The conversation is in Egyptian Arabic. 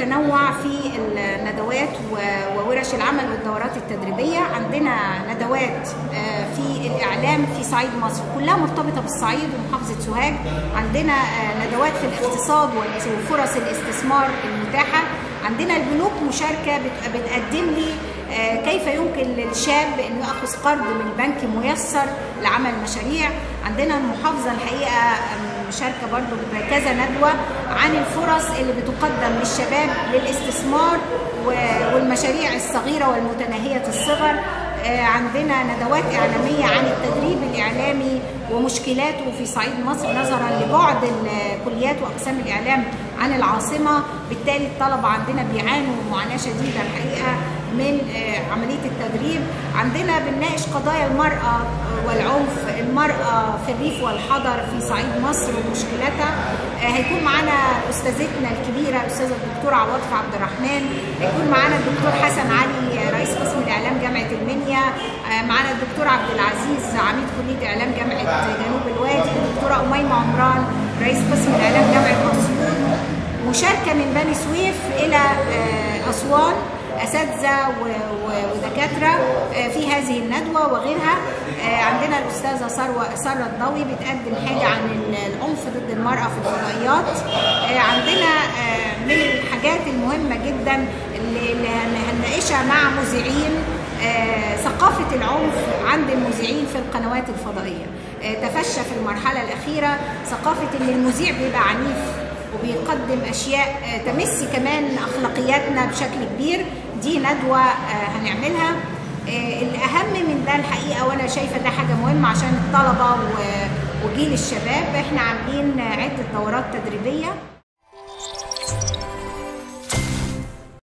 تنوع في الندوات وورش العمل والدورات التدريبيه عندنا ندوات في الاعلام في صعيد مصر كلها مرتبطه بالصعيد ومحافظه سوهاج عندنا ندوات في الاقتصاد وفرص الاستثمار المتاحه عندنا البنوك مشاركه بتقدم لي كيف يمكن للشاب انه ياخذ قرض من بنك ميسر لعمل مشاريع عندنا المحافظه الحقيقه مشاركه برضو بكذا ندوه عن الفرص اللي بتقدم للشباب للاستثمار والمشاريع الصغيره والمتناهيه الصغر عندنا ندوات إعلامية عن التدريب الإعلامي ومشكلاته في صعيد مصر نظرا لبعد الكليات وأقسام الإعلام عن العاصمة بالتالي الطلبة عندنا بيعانوا معاناة شديدة الحقيقة من عملية التدريب عندنا بنناقش قضايا المرأة والعنف المرأة في الريف والحضر في صعيد مصر ومشكلتها هيكون معانا أستاذتنا الكبيرة الأستاذة الدكتورة عواطف عبد الرحمن هيكون معانا الدكتور حسن علي رئيس قسم الإعلام جامعة المنيا معانا الدكتور عبد العزيز عميد كلية إعلام جامعة جنوب الوادي الدكتورة أميمة عمران رئيس قسم الإعلام جامعة أسيوط مشاركة من بني سويف إلى أسوان اساتذه ودكاتره في هذه الندوه وغيرها عندنا الاستاذه ثروه ساره الضوي بتقدم حاجه عن العنف ضد المراه في الفضائيات عندنا من الحاجات المهمه جدا اللي هنناقشها مع مذيعين ثقافة العنف عند المذيعين في القنوات الفضائية تفشى في المرحلة الأخيرة ثقافة إن المذيع بيبقى عنيف وبيقدم اشياء تمس كمان اخلاقياتنا بشكل كبير دي ندوه هنعملها الاهم من ده الحقيقه وانا شايفه ده حاجه مهمه عشان الطلبه وجيل الشباب احنا عاملين عده دورات تدريبيه